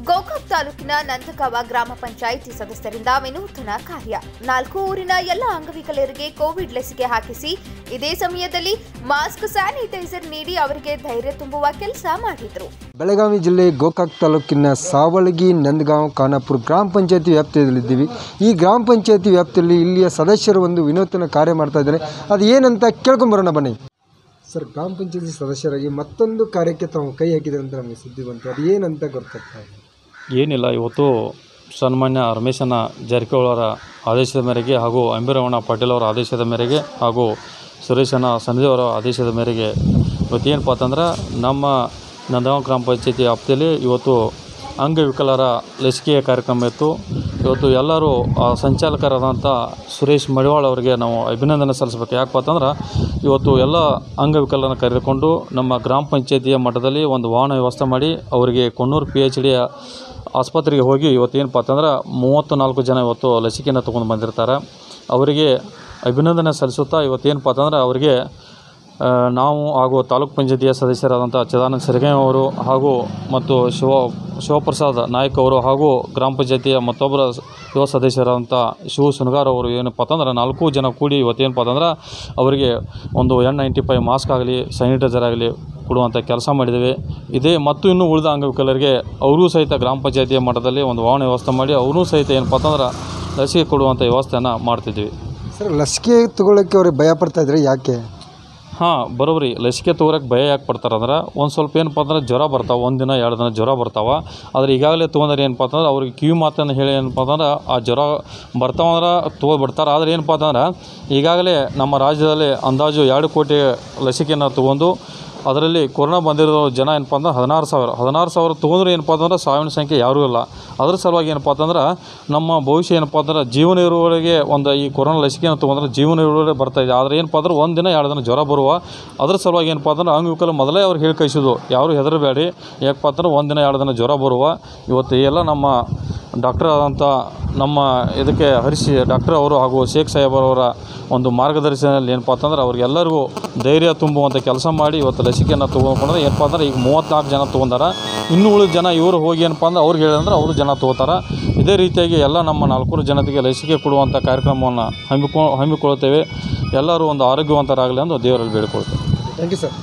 ಗೋಕಾಕ್ ತಾಲೂಕಿನ ನಂದಗಾವ ಗ್ರಾಮ ಪಂಚಾಯಿತಿ ಸದಸ್ಯರಿಂದ ವಿನೂತನ ಕಾರ್ಯ ನಾಲ್ಕು ಊರಿನ ಎಲ್ಲ ಅಂಗವಿಕಲರಿಗೆ ಕೋವಿಡ್ ಲಸಿಕೆ ಹಾಕಿಸಿ ಇದೇ ಸಮಯದಲ್ಲಿ ಮಾಸ್ಕ್ ಸ್ಯಾನಿಟೈಸರ್ ನೀಡಿ ಅವರಿಗೆ ಧೈರ್ಯ ತುಂಬುವ ಕೆಲಸ ಮಾಡಿದ್ರು ಬೆಳಗಾವಿ ಜಿಲ್ಲೆ ಗೋಕಾಕ್ ತಾಲೂಕಿನ ಸಾವಳಗಿ ನಂದಗಾಂವ್ ಖಾನಾಪುರ ಗ್ರಾಮ ಪಂಚಾಯತಿ ವ್ಯಾಪ್ತಿಯಲ್ಲಿದ್ದೀವಿ ಈ ಗ್ರಾಮ ಪಂಚಾಯತಿ ವ್ಯಾಪ್ತಿಯಲ್ಲಿ ಇಲ್ಲಿಯ ಸದಸ್ಯರು ಒಂದು ವಿನೂತನ ಕಾರ್ಯ ಮಾಡ್ತಾ ಇದ್ದಾರೆ ಅದು ಏನಂತ ಕೇಳ್ಕೊಂಬರೋಣ ಬನ್ನಿ ಸರ್ ಗ್ರಾಮ ಪಂಚಾಯತಿ ಸದಸ್ಯರಾಗಿ ಮತ್ತೊಂದು ಕಾರ್ಯಕ್ಕೆ ತಾವು ಕೈ ಹಾಕಿದ್ದಾರೆ ಅಂತ ನಮಗೆ ಸುದ್ದಿ ಬಂತು ಅದು ಏನಂತ ಗೊತ್ತಾಗ್ತಾ ಇದೆ ಏನಿಲ್ಲ ಇವತ್ತು ಸನ್ಮಾನ್ಯ ರಮೇಶನ ಜಾರಕಿಹೊಳಿ ಅವರ ಆದೇಶದ ಮೇರೆಗೆ ಹಾಗೂ ಅಂಬಿರಮಣ ಪಾಟೀಲ್ ಅವರ ಆದೇಶದ ಮೇರೆಗೆ ಹಾಗೂ ಸುರೇಶನ ಸಂಜಯ್ ಅವರ ಆದೇಶದ ಮೇರೆಗೆ ಇವತ್ತು ಏನಪ್ಪ ಅಂತಂದ್ರೆ ನಮ್ಮ ನಂದಗಾಂವ್ ಗ್ರಾಮ ಪಂಚಾಯತಿ ವ್ಯಾಪ್ತಿಯಲ್ಲಿ ಇವತ್ತು ಅಂಗವಿಕಲರ ಲಸಿಕೆಯ ಕಾರ್ಯಕ್ರಮ ಇತ್ತು ಇವತ್ತು ಎಲ್ಲರೂ ಆ ಸಂಚಾಲಕರಾದಂಥ ಸುರೇಶ್ ಮಡಿವಾಳ್ ಅವರಿಗೆ ನಾವು ಅಭಿನಂದನೆ ಸಲ್ಲಿಸ್ಬೇಕು ಯಾಕಪ್ಪ ಅಂತಂದ್ರೆ ಇವತ್ತು ಎಲ್ಲ ಅಂಗವಿಕಲರನ್ನು ಕರೆದುಕೊಂಡು ನಮ್ಮ ಗ್ರಾಮ ಪಂಚಾಯತಿಯ ಮಟ್ಟದಲ್ಲಿ ಒಂದು ವಾಹನ ವ್ಯವಸ್ಥೆ ಮಾಡಿ ಅವರಿಗೆ ಕೊಣ್ಣೂರು ಪಿ ಎಚ್ ಡಿಯ ಆಸ್ಪತ್ರೆಗೆ ಹೋಗಿ ಇವತ್ತು ಏನಪ್ಪ ಅಂತಂದ್ರೆ ಮೂವತ್ತು ನಾಲ್ಕು ಜನ ಇವತ್ತು ಲಸಿಕೆಯನ್ನು ತೊಗೊಂಡು ಬಂದಿರ್ತಾರೆ ಅವರಿಗೆ ಅಭಿನಂದನೆ ಸಲ್ಲಿಸುತ್ತಾ ಇವತ್ತು ಏನಪ್ಪ ಅಂತಂದ್ರೆ ಅವರಿಗೆ ಆ, ನಾವು ಹಾಗೂ ತಾಲೂಕ್ ಪಂಚಾಯತಿಯ ಸದಸ್ಯರಾದಂಥ ಚಿದಾನಂದ ಸಿರಗಾಯಿ ಅವರು ಹಾಗೂ ಮತ್ತು ಶಿವ ಶಿವಪ್ರಸಾದ್ ನಾಯ್ಕ್ ಅವರು ಹಾಗೂ ಗ್ರಾಮ ಪಂಚಾಯತಿಯ ಮತ್ತೊಬ್ಬರ ಸ- ಯುವ ಸದಸ್ಯರಾದಂಥ ಶಿವ ಸುನಗಾರ್ ಅವರು ಏನಪ್ಪ ಅಂತಂದ್ರೆ ನಾಲ್ಕು ಜನ ಕೂಡಿ ಇವತ್ತೇನಪ್ಪ ಅಂತಂದ್ರೆ ಅವರಿಗೆ ಒಂದು ಎನ್ ನೈಂಟಿ ಫೈವ್ ಮಾಸ್ಕ್ ಆಗಲಿ ಸ್ಯಾನಿಟೈಸರ್ ಆಗಲಿ ಕೊಡುವಂಥ ಕೆಲಸ ಮಾಡಿದ್ದೇವೆ ಇದೇ ಮತ್ತು ಇನ್ನೂ ಉಳಿದ ಅಂಗವಿಕಲರಿಗೆ ಅವರೂ ಸಹಿತ ಗ್ರಾಮ ಪಂಚಾಯತಿಯ ಮಟ್ಟದಲ್ಲಿ ಒಂದು ವಾಹನ ವ್ಯವಸ್ಥೆ ಮಾಡಿ ಅವರೂ ಸಹಿತ ಏನಪ್ಪ ಅಂತಂದ್ರೆ ಲಸಿಕೆ ಕೊಡುವಂಥ ವ್ಯವಸ್ಥೆಯನ್ನು ಮಾಡ್ತಿದ್ವಿ ಸರ್ ಲಸಿಕೆ ತಗೊಳ್ಳೋಕ್ಕೆ ಅವ್ರಿಗೆ ಭಯ ಪಡ್ತಾ ಇದ್ರೆ ಯಾಕೆ ಹಾಂ ಬರೋಬ್ರಿ ಲಸಿಕೆ ತೊಗೊಳಕ್ಕೆ ಭಯ ಯಾಕೆ ಪಡ್ತಾರೆ ಅಂದ್ರೆ ಒಂದು ಸ್ವಲ್ಪ ಏನಪ್ಪ ಅಂದ್ರೆ ಜ್ವರ ಬರ್ತಾವೆ ಒಂದು ದಿನ ಎರಡು ದಿನ ಜ್ವರ ಬರ್ತಾವೆ ಆದ್ರೆ ಈಗಾಗಲೇ ತೊಗೊಂಡ್ರೆ ಏನಪ್ಪ ಅಂತಂದ್ರೆ ಅವ್ರಿಗೆ ಕಿವಿ ಮಾತನ್ನು ಹೇಳಿ ಏನಪ್ಪ ಅಂತಂದ್ರೆ ಆ ಜ್ವರ ಬರ್ತಾವಂದ್ರೆ ತೊಗೊಬಿಡ್ತಾರೆ ಆದ್ರೆ ಏನಪ್ಪ ಅಂತಂದ್ರೆ ಈಗಾಗಲೇ ನಮ್ಮ ರಾಜ್ಯದಲ್ಲಿ ಅಂದಾಜು ಎರಡು ಕೋಟಿ ಲಸಿಕೆಯನ್ನು ತೊಗೊಂಡು ಅದರಲ್ಲಿ ಕೊರೋನಾ ಬಂದಿರೋ ಜನ ಏನಪ್ಪ ಅಂದ್ರೆ ಹದಿನಾರು ಸಾವಿರ ಹದಿನಾರು ಸಾವಿರ ತೊಗೊಂಡ್ರೆ ಏನಪ್ಪ ಅಂತಂದ್ರೆ ಸಾವಿನ ಸಂಖ್ಯೆ ಯಾರೂ ಇಲ್ಲ ಅದ್ರ ಸಲುವಾಗಿ ಏನಪ್ಪ ಅಂತಂದ್ರೆ ನಮ್ಮ ಭವಿಷ್ಯ ಏನಪ್ಪ ಅಂದ್ರೆ ಜೀವನ ಇರುವವರೆಗೆ ಒಂದು ಈ ಕೊರೋನಾ ಲಸಿಕೆಯನ್ನು ತೊಗೊಂಡ್ರೆ ಜೀವನ ಇರುವವರೆಗೆ ಬರ್ತಾ ಇದೆ ಆದರೆ ಏನಪ್ಪ ಅಂದ್ರೆ ಒಂದು ದಿನ ಎರಡು ದಿನ ಜ್ವರ ಬರುವ ಅದ್ರ ಸಲುವಾಗಿ ಏನಪ್ಪ ಅಂದ್ರೆ ಅಂಗವಿಕಲ ಮೊದಲೇ ಅವ್ರು ಹೇಳಿ ಕಳಿಸಿದ್ದು ಯಾರು ಹೆದರಬೇಡಿ ಯಾಕಪ್ಪ ಅಂತಂದ್ರೆ ಒಂದು ದಿನ ಎರಡು ದಿನ ಜ್ವರ ಬರುವ ಇವತ್ತು ಎಲ್ಲ ನಮ್ಮ ಡಾಕ್ಟರ್ ಆದಂಥ ನಮ್ಮ ಇದಕ್ಕೆ ಹರಿಸಿ ಡಾಕ್ಟರ್ ಅವರು ಹಾಗೂ ಶೇಖ್ ಸಾಹೇಬರವರ ಒಂದು ಮಾರ್ಗದರ್ಶನದಲ್ಲಿ ಏನಪ್ಪ ಅಂತಂದ್ರೆ ಅವ್ರಿಗೆಲ್ಲರಿಗೂ ಧೈರ್ಯ ತುಂಬುವಂಥ ಕೆಲಸ ಮಾಡಿ ಇವತ್ತು ಲಸಿಕೆಯನ್ನು ತೊಗೊಂಡ್ರೆ ಏನಪ್ಪ ಅಂದ್ರೆ ಈಗ ಮೂವತ್ತ್ನಾಲ್ಕು ಜನ ತೊಗೊಂಡಾರ ಇನ್ನೂ ಉಳಿದ ಜನ ಇವರು ಹೋಗಿ ಏನಪ್ಪ ಅಂದ್ರೆ ಅವ್ರಿಗೆ ಹೇಳಿದ್ರೆ ಅವರು ಜನ ತೊಗೋತಾರೆ ಇದೇ ರೀತಿಯಾಗಿ ಎಲ್ಲ ನಮ್ಮ ನಾಲ್ಕೂರು ಜನತೆಗೆ ಲಸಿಕೆ ಕೊಡುವಂಥ ಕಾರ್ಯಕ್ರಮವನ್ನು ಹಮ್ಮಿಕೊ ಹಮ್ಮಿಕೊಳ್ತೇವೆ ಎಲ್ಲರೂ ಒಂದು ಆರೋಗ್ಯವಂತರಾಗಲಿ ಎಂದು ದೇವರಲ್ಲಿ ಬೇಡಿಕೊಳ್ತೇವೆ ಥ್ಯಾಂಕ್ ಯು ಸರ್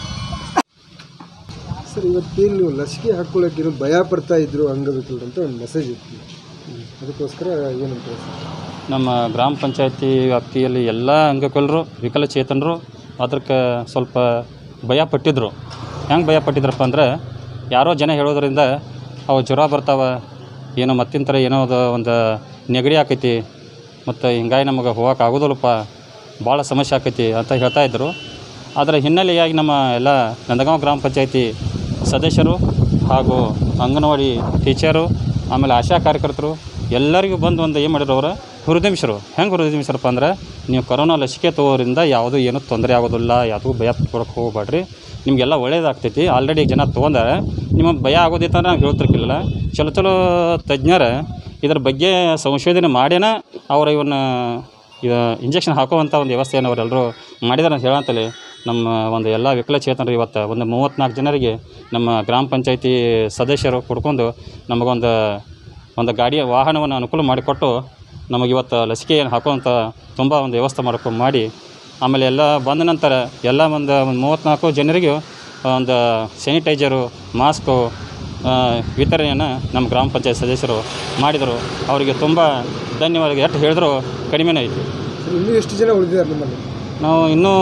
ಸರ್ ಇವತ್ತೇನು ನೀವು ಲಸಿಕೆ ಹಾಕ್ಕೊಳ್ಳೋಕೆ ಏನು ಭಯ ಪಡ್ತಾ ಇದ್ರು ಅಂಗವಿಕಲರು ಅಂತ ಒಂದು ಮೆಸೇಜ್ ಇತ್ತು ಅದಕ್ಕೋಸ್ಕರ ಏನಂತ ಸರ್ ನಮ್ಮ ಗ್ರಾಮ ಪಂಚಾಯತಿ ವ್ಯಾಪ್ತಿಯಲ್ಲಿ ಎಲ್ಲ ಅಂಗವಿಕಲರು ವಿಕಲಚೇತನರು ಅದಕ್ಕೆ ಸ್ವಲ್ಪ ಭಯ ಪಟ್ಟಿದ್ರು ಹೆಂಗೆ ಭಯ ಪಟ್ಟಿದ್ರಪ್ಪ ಅಂದ್ರೆ ಯಾರೋ ಜನ ಹೇಳೋದ್ರಿಂದ ಅವು ಜ್ವರ ಬರ್ತಾವೆ ಏನೋ ಮತ್ತಿಂತರ ಏನೋ ಅದು ಒಂದು ನೆಗಡಿ ಆಕೈತಿ ಮತ್ತು ಹಿಂಗಾಗಿ ನಮಗೆ ಹೋಗಕ್ಕೆ ಆಗೋದಿಲ್ಲಪ್ಪ ಭಾಳ ಸಮಸ್ಯೆ ಆಕೈತಿ ಅಂತ ಹೇಳ್ತಾ ಇದ್ದರು ಅದರ ಹಿನ್ನೆಲೆಯಾಗಿ ನಮ್ಮ ಎಲ್ಲ ನಂದಗಾಂವ್ ಗ್ರಾಮ ಪಂಚಾಯತಿ ಸದಸ್ಯರು ಹಾಗೂ ಅಂಗನವಾಡಿ ಟೀಚರು ಆಮೇಲೆ ಆಶಾ ಕಾರ್ಯಕರ್ತರು ಎಲ್ಲರಿಗೂ ಬಂದು ಒಂದು ಏನು ಮಾಡಿದ್ರು ಅವರು ಹುರಿದಿಂಬಿಸ್ರು ಹೆಂಗೆ ಹುರಿದಿಂಬಿಸ್ರಪ್ಪ ಅಂದ್ರೆ ನೀವು ಕೊರೋನಾ ಲಸಿಕೆ ತಗೋರಿಂದ ಯಾವುದೂ ಏನೂ ತೊಂದರೆ ಆಗೋದಿಲ್ಲ ಯಾವುದೂ ಭಯ ಪಡ್ಕೊಳಕ್ಕೆ ಹೋಗ್ಬೇಡ್ರಿ ನಿಮಗೆಲ್ಲ ಒಳ್ಳೇದಾಗ್ತೈತಿ ಆಲ್ರೆಡಿ ಜನ ತೊಗೊಂಡಾರೆ ನಿಮಗೆ ಭಯ ಆಗೋದಿತ್ತು ಅಂದ್ರೆ ನಾವು ಹೇಳ್ತಿರ್ಕಿಲ್ಲ ಚಲೋ ಚಲೋ ತಜ್ಞರು ಇದ್ರ ಬಗ್ಗೆ ಸಂಶೋಧನೆ ಮಾಡ್ಯಾನ ಅವ್ರು ಇವನ್ನ ಇವ ಇಂಜೆಕ್ಷನ್ ಹಾಕುವಂಥ ಒಂದು ವ್ಯವಸ್ಥೆಯನ್ನು ಅವರೆಲ್ಲರೂ ಮಾಡಿದಾರೆ ಅಂತ ಹೇಳಂತಲೇ ನಮ್ಮ ಒಂದು ಎಲ್ಲ ವಿಕಲಚೇತನರು ಇವತ್ತು ಒಂದು ಮೂವತ್ತ್ನಾಲ್ಕು ಜನರಿಗೆ ನಮ್ಮ ಗ್ರಾಮ ಪಂಚಾಯತಿ ಸದಸ್ಯರು ಕೊಡ್ಕೊಂಡು ನಮಗೊಂದು ಒಂದು ಗಾಡಿಯ ವಾಹನವನ್ನು ಅನುಕೂಲ ಮಾಡಿಕೊಟ್ಟು ನಮಗೆ ಇವತ್ತು ಲಸಿಕೆಯನ್ನು ಹಾಕುವಂಥ ತುಂಬ ಒಂದು ವ್ಯವಸ್ಥೆ ಮಾಡ್ಕೊಂಡು ಮಾಡಿ ಆಮೇಲೆ ಎಲ್ಲ ಬಂದ ನಂತರ ಎಲ್ಲ ಒಂದು ಒಂದು ಮೂವತ್ತ್ನಾಲ್ಕು ಜನರಿಗೆ ಒಂದು ಸ್ಯಾನಿಟೈಜರು ಮಾಸ್ಕು ಆ, ವಿತರಣೆಯನ್ನು ನಮ್ಮ ಗ್ರಾಮ ಪಂಚಾಯತ್ ಸದಸ್ಯರು ಮಾಡಿದರು ಅವರಿಗೆ ತುಂಬ ಧನ್ಯವಾದ ಎಷ್ಟು ಹೇಳಿದ್ರು ಕಡಿಮೆನೇ ಐತಿ ಸರ್ ಇನ್ನೂ ಎಷ್ಟು ಜನ ಉಳಿದಿದ್ದಾರೆ ನಿಮ್ಮಲ್ಲಿ ನಾವು ಇನ್ನೂ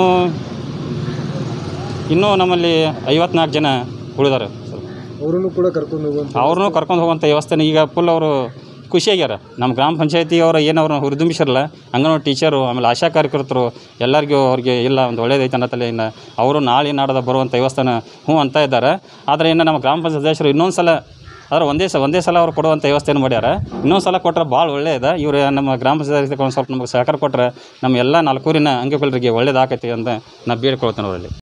ಇನ್ನೂ ನಮ್ಮಲ್ಲಿ ಐವತ್ನಾಲ್ಕು ಜನ ಉಳಿದಾರೆ ಸರ್ ಅವರನ್ನು ಕೂಡ ಕರ್ಕೊಂಡು ಹೋಗುವಂಥ ಅವ್ರನ್ನೂ ಕರ್ಕೊಂಡು ಹೋಗುವಂಥ ವ್ಯವಸ್ಥೆನ ಈಗ ಫುಲ್ ಅವರು ಖುಷಿಯಾಗ್ಯಾರ ನಮ್ಮ ಗ್ರಾಮ ಪಂಚಾಯತಿಯವರು ಏನು ಅವ್ರನ್ನ ಹುರಿದುಂಬಿಸಿರಲ್ಲ ಅಂಗನವಾಡಿ ಟೀಚರು ಆಮೇಲೆ ಆಶಾ ಕಾರ್ಯಕರ್ತರು ಎಲ್ಲರಿಗೂ ಅವ್ರಿಗೆ ಇಲ್ಲ ಒಂದು ಒಳ್ಳೇದೈತೆ ಅನ್ನತ್ತಲೆ ಇನ್ನು ಅವರು ನಾಳೆ ನಾಡದ ಬರುವಂಥ ವ್ಯವಸ್ಥೆನ ಹ್ಞೂ ಅಂತ ಇದ್ದಾರೆ ಆದರೆ ಇನ್ನು ನಮ್ಮ ಗ್ರಾಮ ಪಂಚಾಯತ್ ಸದಸ್ಯರು ಇನ್ನೊಂದು ಸಲ ಆದ್ರೆ ಒಂದೇ ಸ ಒಂದೇ ಸಲ ಅವ್ರು ಕೊಡುವಂಥ ವ್ಯವಸ್ಥೆಯನ್ನು ಮಾಡ್ಯಾರ ಇನ್ನೊಂದು ಸಲ ಕೊಟ್ಟರೆ ಭಾಳ ಒಳ್ಳೆಯದ ಇವರು ನಮ್ಮ ಗ್ರಾಮ ಪಂಚಾಯತ್ ಒಂದು ಸ್ವಲ್ಪ ನಮಗೆ ಸಹಕಾರ ಕೊಟ್ಟರೆ ನಮ್ಮ ಎಲ್ಲ ನಾಲ್ಕೂರಿನ ಅಂಗವಿಕಲರಿಗೆ ಒಳ್ಳೇದಾಕೈತಿ ಅಂತ ನಾ ಬೇಡ್ಕೊಳ್ತೇನೆ ಅವರಲ್ಲಿ